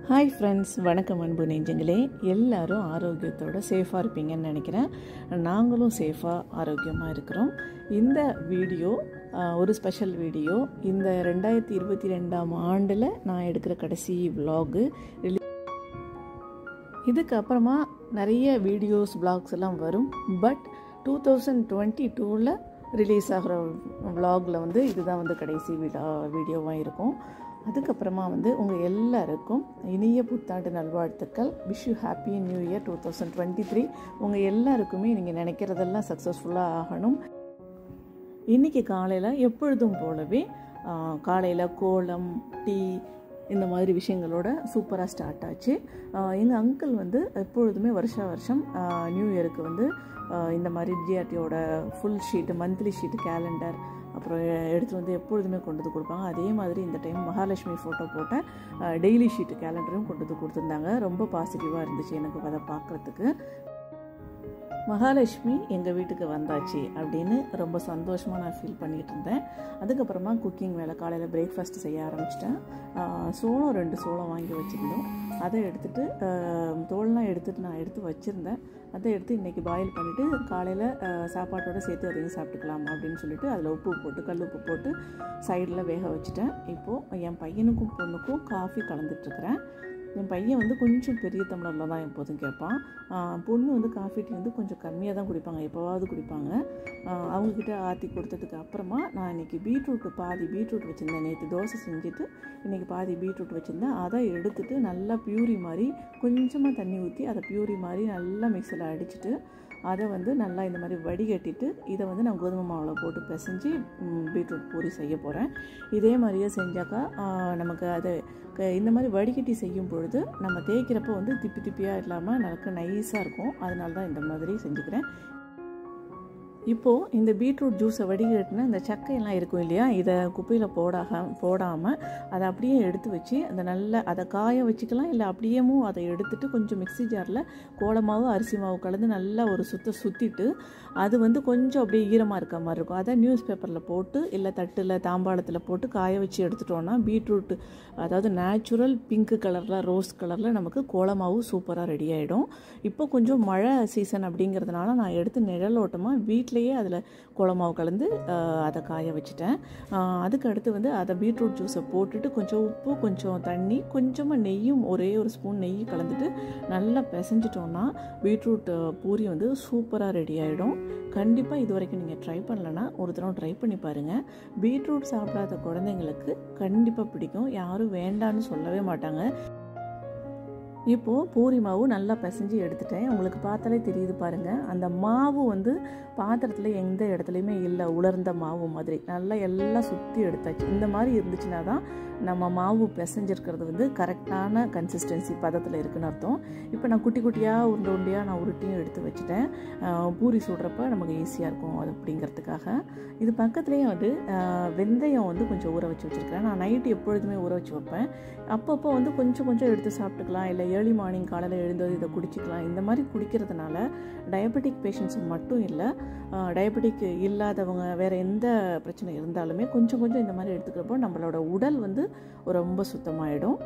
hi friends வணக்கம் அன்பு நெஞ்சங்களே எல்லாரும் ஆரோக்கியத்தோட சேஃபாக இருப்பீங்கன்னு நினைக்கிறேன் நாங்களும் சேஃபாக ஆரோக்கியமாக இருக்கிறோம் இந்த வீடியோ ஆஹ், ஒரு ஸ்பெஷல் வீடியோ இந்த ரெண்டாயிரத்தி இருபத்தி ரெண்டாம் ஆண்டில் நான் எடுக்கிற கடைசி vlog இதுக்கு அப்புறமா நிறைய வீடியோஸ் vlogs எல்லாம் வரும் பட் டூ தௌசண்ட் டுவெண்ட்டி டூவில் ரிலீஸ் ஆகிற vlogல வந்து இதுதான் வந்து கடைசி வீடியோவாக இருக்கும் அதுக்கப்புறமா வந்து உங்கள் எல்லாருக்கும் இனிய புத்தாண்டு நல்வாழ்த்துக்கள் wish you happy new year two thousand twenty three உங்கள் எல்லாருக்குமே நீங்கள் நினைக்கிறதெல்லாம் சக்ஸஸ்ஃபுல்லாக ஆகணும் இன்றைக்கி காலையில் எப்பொழுதும் போலவே காலையில் கோலம் டீ இந்த மாதிரி விஷயங்களோட சூப்பராக ஸ்டார்ட் ஆச்சு எங்கள் அங்கிள் வந்து எப்பொழுதுமே வருஷா வருஷம் நியூ இயருக்கு வந்து ஆஹ் இந்த மாதிரி ஜிஆர்டியோட full sheet monthly sheet calendar அப்புறம் எடுத்து வந்து எப்பொழுதுமே கொண்டு வந்து கொடுப்பாங்க அதே மாதிரி இந்த டைம் மகாலட்சுமி ஃபோட்டோ போட்ட டெய்லி ஷீட்டு கேலண்டரும் கொண்டு வந்து கொடுத்துருந்தாங்க ரொம்ப பாசிட்டிவாக இருந்துச்சு எனக்கு அதை பார்க்குறதுக்கு மகாலட்சுமி எங்கள் வீட்டுக்கு வந்தாச்சு அப்படின்னு ரொம்ப சந்தோஷமாக நான் ஃபீல் பண்ணிகிட்டு இருந்தேன் அதுக்கப்புறமா குக்கிங் வேலை காலையில் பிரேக்ஃபாஸ்ட் செய்ய ஆரம்பிச்சிட்டேன் ஆஹ் சோளம் ரெண்டு சோளம் வாங்கி வச்சுருந்தோம் அதை எடுத்துட்டு ஆஹ் தோல்லாம் எடுத்துட்டு நான் எடுத்து வச்சுருந்தேன் அதை எடுத்து இன்றைக்கி பாயில் பண்ணிவிட்டு காலையில் சாப்பாட்டோட சேர்த்து அதையும் சாப்பிட்டுக்கலாம் அப்படின்னு சொல்லிட்டு அதில் உப்பு போட்டு கல் உப்பு போட்டு சைடில் வேக வச்சுட்டேன் இப்போது என் பையனுக்கும் பொண்ணுக்கும் காஃபி கலந்துட்டுருக்கிறேன் என் பையன் வந்து கொஞ்சம் பெரிய டம்ளரில் தான் எப்போதும் கேட்பான் ஆஹ் பொண்ணு வந்து காஃபி டீ வந்து கொஞ்சம் கம்மியாக தான் குடிப்பாங்க எப்போவாவது குடிப்பாங்க ஆஹ் அவங்கக்கிட்ட ஆற்றி கொடுத்ததுக்கு அப்புறமா நான் இன்றைக்கி பீட்ரூட் பாதி பீட்ரூட் வச்சுருந்தேன் நேற்று தோசை செஞ்சுட்டு இன்றைக்கி பாதி பீட்ரூட் வச்சுருந்தேன் அதை எடுத்துட்டு நல்லா பியூரி மாதிரி கொஞ்சமாக தண்ணி ஊற்றி அதை பியூரி மாதிரி நல்லா மிக்சியில் அடிச்சுட்டு அதை வந்து நல்லா இந்த மாதிரி வடிகட்டிட்டு இதை வந்து நான் கோதுமை மாவில் போட்டு பிசைஞ்சு ம், பீட்ரூட் பூரி செய்ய போகிறேன் இதே மாதிரியே செஞ்சாக்கா ஆஹ், நமக்கு அது க- இந்த மாதிரி வடிகட்டி செய்யும் பொழுது நம்ம தேய்க்கிறப்போ வந்து திப்பி திப்பியாக இல்லாமல் நமக்கு நைஸாக இருக்கும் அதனால தான் இந்த மாதிரி செஞ்சுக்கிறேன் இப்போது இந்த பீட்ரூட் ஜூஸை வடிகட்டின இந்த சக்கையெல்லாம் இருக்கும் இல்லையா இதை குப்பையில் போடாக போடாமல் அதை அப்படியே எடுத்து வச்சு அந்த நல்ல அதை காய வச்சுக்கலாம் இல்லை அப்படியேவும் அதை எடுத்துட்டு கொஞ்சம் மிக்ஸி ஜாரில் கோலமாவு அரிசி மாவு கலந்து நல்லா ஒரு சுத்த சுற்றிட்டு அது வந்து கொஞ்சம் அப்படியே ஈரமாக இருக்க மாதிரி இருக்கும் அதை நியூஸ் பேப்பரில் போட்டு இல்லை தட்டில் தாம்பாளத்தில் போட்டு காய வச்சு எடுத்துட்டோன்னா பீட்ரூட் அதாவது நேச்சுரல் பிங்க் கலரில் ரோஸ் கலரில் நமக்கு கோலமாவு சூப்பராக ரெடி ஆகிடும் இப்போ கொஞ்சம் மழை சீசன் அப்படிங்கிறதுனால நான் எடுத்து நிழலோட்டமாக வீட்டிலையே அதில் கோலமாவு கலந்து ஆஹ், அதை காய வச்சுட்டேன் ஆஹ், அதுக்கு அடுத்து வந்து அதை பீட்ரூட் ஜூஸை போட்டுட்டு கொஞ்சம் உப்பு கொஞ்சம் தண்ணி கொஞ்சமாக நெய்யும் ஒரே ஒரு ஸ்பூன் நெய் கலந்துட்டு நல்லா பிசைஞ்சிட்டோன்னா பீட்ரூட் ஆஹ், பூரி வந்து சூப்பராக ரெடி ஆகிடும் கண்டிப்பாக இது வரைக்கும் நீங்கள் ட்ரை பண்ணலன்னா ஒரு தடவை ட்ரை பண்ணி பாருங்கள் பீட்ரூட் சாப்பிடாத குழந்தைங்களுக்கு கண்டிப்பாக பிடிக்கும் யாரும் வேண்டான்னு சொல்லவே மாட்டாங்க இப்போது பூரி மாவு நல்லா பிசைஞ்சு எடுத்துட்டேன் உங்களுக்கு பார்த்தாலே தெரியுது பாருங்கள் அந்த மாவு வந்து பாத்திரத்தில் எந்த இடத்துலையுமே இல்லை உலர்ந்த மாவு மாதிரி நல்லா எல்லாம் சுற்றி எடுத்தாச்சு இந்த மாதிரி இருந்துச்சுன்னா தான் நம்ம மாவு பிசைஞ்சிருக்கிறது வந்து கரெக்டான கன்சிஸ்டன்சி பதத்தில் இருக்குன்னு அர்த்தம் இப்போ நான் குட்டி குட்டியாக உருண்டை உருண்டையாக நான் உருட்டியும் எடுத்து வச்சுட்டேன் ஆஹ் பூரி சுடுறப்ப நமக்கு ஈஸியாக இருக்கும் அது அப்படிங்கிறதுக்காக இது பக்கத்துலேயே வந்து ஆஹ் வெந்தயம் வந்து கொஞ்சம் ஊற வச்சு வச்சுருக்கிறேன் நான் நைட்டு எப்பொழுதுமே ஊற வச்சு வைப்பேன் அப்பப்போ வந்து கொஞ்சம் கொஞ்சம் எடுத்து சாப்பிட்டுக்கலாம் இல்லை ஏர்லி மார்னிங் காலையில் எழுந்தது இதை குடிச்சிக்கலாம் இந்த மாதிரி குடிக்கிறதுனால டயபெட்டிக் பேஷண்ட்ஸ் மட்டும் இல்லை டயபெட்டிக் இல்லாதவங்க வேறு எந்த பிரச்சனை இருந்தாலுமே கொஞ்சம் கொஞ்சம் இந்த மாதிரி எடுத்துக்கிறப்போ நம்மளோட உடல் வந்து ரொம்ப சுத்தமாயிடும்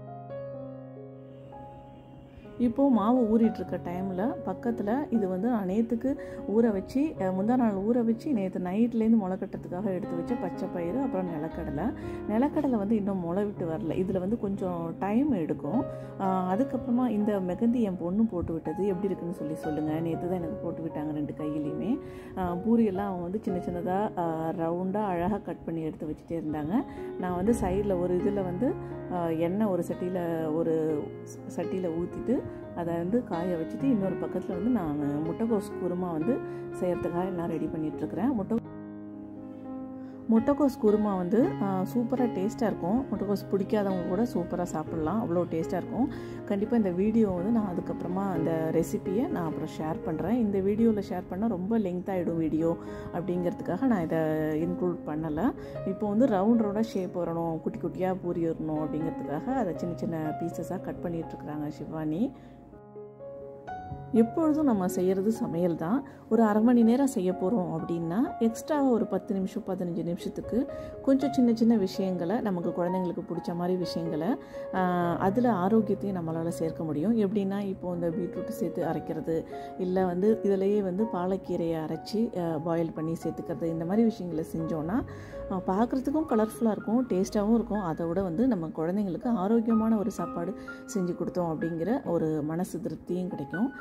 இப்போது மாவு ஊறிட்டு இருக்க டைமில் பக்கத்தில் இது வந்து நான் நேற்றுக்கு ஊற வச்சு அஹ், முந்தா நாள் ஊற வச்சு நேற்று நைட்லேருந்து முளை கட்டுறதுக்காக எடுத்து வச்ச பச்சை பயிறு அப்புறம் நிலக்கடலை நிலக்கடலை வந்து இன்னும் முளை விட்டு வரல இதில் வந்து கொஞ்சம் டைம் எடுக்கும் ஆஹ், அதுக்கப்புறமா இந்த மெகந்தி என் பொண்ணு போட்டு விட்டது எப்படி இருக்குன்னு சொல்லி சொல்லுங்கள் நேற்று தான் எனக்கு போட்டு விட்டாங்க ரெண்டு கையிலையுமே ஆஹ், பூரியெல்லாம் அவங்க வந்து சின்ன சின்னதாக ரவுண்டாக அழகாக கட் பண்ணி எடுத்து வச்சுட்டே இருந்தாங்க நான் வந்து சைடில் ஒரு இதில் வந்து ஆஹ், எண்ணெய் ஒரு சட்டியில் ஒரு சட்டியில் ஊற்றிட்டு அதை வந்து காய வச்சுட்டு இன்னொரு பக்கத்தில் வந்து நான் முட்டைக்கோஸ் குருமா வந்து செய்கிறதுக்காக எல்லாம் ரெடி பண்ணிகிட்ருக்கிறேன் முட்டை முட்டைக்கோஸ் குருமா வந்து சூப்பராக டேஸ்ட்டாக இருக்கும் முட்டைக்கோஸ் பிடிக்காதவங்க கூட சூப்பராக சாப்பிட்லாம் அவ்வளோ டேஸ்ட்டாக இருக்கும் கண்டிப்பாக இந்த வீடியோ வந்து நான் அதுக்கப்புறமா அந்த ரெசிப்பியை நான் அப்புறம் ஷேர் பண்ணுறேன் இந்த வீடியோவில் ஷேர் பண்ணால் ரொம்ப லெங்க் ஆகிடும் வீடியோ அப்படிங்கிறதுக்காக நான் இதை இன்க்ளூட் பண்ணலை இப்போ வந்து ரவுண்ட் ரவுண்டாக ஷேப் வரணும் குட்டி குட்டியாக பூரி வரணும் அப்படிங்கிறதுக்காக அதை சின்ன சின்ன பீசஸாக கட் பண்ணிகிட்ருக்குறாங்க சிவானி எப்பொழுதும் நம்ம செய்கிறது சமையல் தான் ஒரு அரை மணி நேரம் செய்ய போகிறோம் அப்படின்னா எக்ஸ்ட்ராவாக ஒரு பத்து நிமிஷம் பதினஞ்சு நிமிஷத்துக்கு கொஞ்சம் சின்ன சின்ன விஷயங்களை நமக்கு குழந்தைங்களுக்கு பிடிச்ச மாதிரி விஷயங்களை அதில் ஆரோக்கியத்தையும் நம்மளால் சேர்க்க முடியும் எப்படின்னா இப்போ இந்த பீட்ரூட் சேர்த்து அரைக்கிறது இல்லை வந்து இதிலையே வந்து பாலக்கீரையை அரைச்சி பாயில் பண்ணி சேர்த்துக்கிறது இந்த மாதிரி விஷயங்களை செஞ்சோன்னா பார்க்குறதுக்கும் கலர்ஃபுல்லாக இருக்கும் டேஸ்ட்டாகவும் இருக்கும் அதை விட வந்து நம்ம குழந்தைங்களுக்கு ஆரோக்கியமான ஒரு சாப்பாடு செஞ்சு கொடுத்தோம் அப்படிங்கிற ஒரு மனசு திருப்தியும் கிடைக்கும்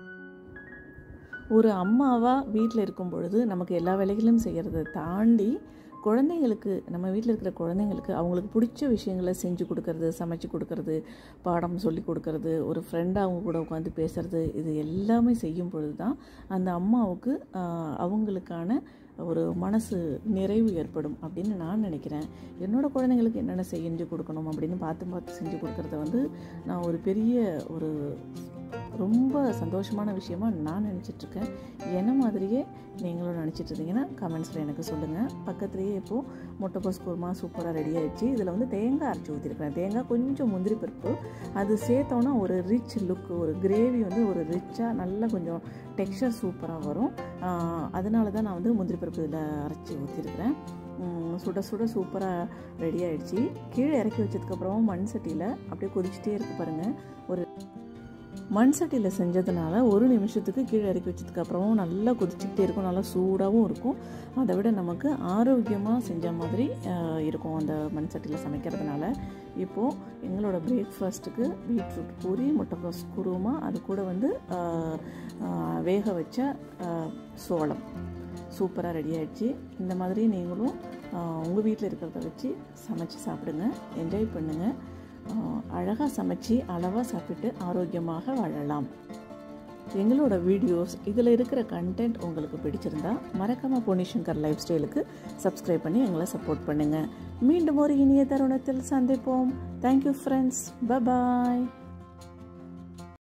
ஒரு அம்மாவாக வீட்டில் இருக்கும் பொழுது நமக்கு எல்லா வேலைகளும் செய்கிறத தாண்டி குழந்தைங்களுக்கு நம்ம வீட்டில் இருக்கிற குழந்தைங்களுக்கு அவங்களுக்கு பிடிச்ச விஷயங்களை செஞ்சு கொடுக்கறது சமைச்சு கொடுக்கறது பாடம் சொல்லி கொடுக்கறது ஒரு ஃப்ரெண்டாக அவங்க கூட உட்காந்து பேசுகிறது இது எல்லாமே செய்யும் பொழுது தான் அந்த அம்மாவுக்கு அவங்களுக்கான ஒரு மனசு நிறைவு ஏற்படும் அப்படின்னு நான் நினைக்கிறேன் என்னோடய குழந்தைங்களுக்கு என்னென்ன செஞ்சு கொடுக்கணும் அப்படின்னு பார்த்து பார்த்து செஞ்சு கொடுக்குறத வந்து நான் ஒரு பெரிய ஒரு ரொம்ப சந்தோஷமான விஷயமா நான் நினச்சிட்ருக்கேன் என்ன மாதிரியே நீங்களும் நினச்சிட்டு இருந்தீங்கன்னா கமெண்ட்ஸில் எனக்கு சொல்லுங்கள் பக்கத்துலேயே இப்போது முட்டைக்கோஸ் குருமா சூப்பராக ரெடி ஆகிடுச்சு இதில் வந்து தேங்காய் அரைச்சி ஊற்றிருக்கிறேன் தேங்காய் கொஞ்சம் முந்திரி பருப்பு அது சேர்த்தோன்னா ஒரு ரிச் லுக்கு ஒரு கிரேவி வந்து ஒரு ரிச்சாக நல்லா கொஞ்சம் டெக்ஸ்சர் சூப்பராக வரும் அதனால தான் நான் வந்து முந்திரி பருப்பு இதில் அரைச்சி ஊற்றிருக்கிறேன் சுட சுட சூப்பராக ரெடி ஆகிடுச்சு கீழே இறக்கி வச்சதுக்கப்புறமா மண் சட்டியில் அப்படியே கொதிச்சுட்டே இருக்குது பாருங்கள் ஒரு மண் சட்டியில் செஞ்சதுனால ஒரு நிமிஷத்துக்கு கீழே இறக்கி வச்சதுக்கு அப்புறமும் நல்லா கொதிச்சுக்கிட்டே இருக்கும் நல்லா சூடாகவும் இருக்கும் அதை விட நமக்கு ஆரோக்கியமாக செஞ்ச மாதிரி இருக்கும் அந்த மண் சட்டியில் சமைக்கிறதுனால இப்போது எங்களோட பிரேக்ஃபாஸ்ட்டுக்கு பீட்ரூட் பூரி முட்டைக்கோஸ் குருமா அது கூட வந்து வேக வச்ச சோளம் சூப்பராக ரெடி ஆகிடுச்சு இந்த மாதிரி நீங்களும் உங்கள் வீட்டில் இருக்கிறத வச்சு சமைச்சு சாப்பிடுங்க என்ஜாய் பண்ணுங்கள் அழகாக சமைச்சு அளவாக சாப்பிட்டு ஆரோக்கியமாக வாழலாம் எங்களோட வீடியோஸ் இதில் இருக்கிற கண்டென்ட் உங்களுக்கு பிடிச்சிருந்தா மறக்காமல் பொன்னிஷங்கர் லைஃப் ஸ்டைலுக்கு சப்ஸ்கிரைப் பண்ணி எங்களை சப்போர்ட் பண்ணுங்கள் மீண்டும் ஒரு இனிய தருணத்தில் சந்திப்போம் தேங்க்யூ ஃப்ரெண்ட்ஸ் பபாய்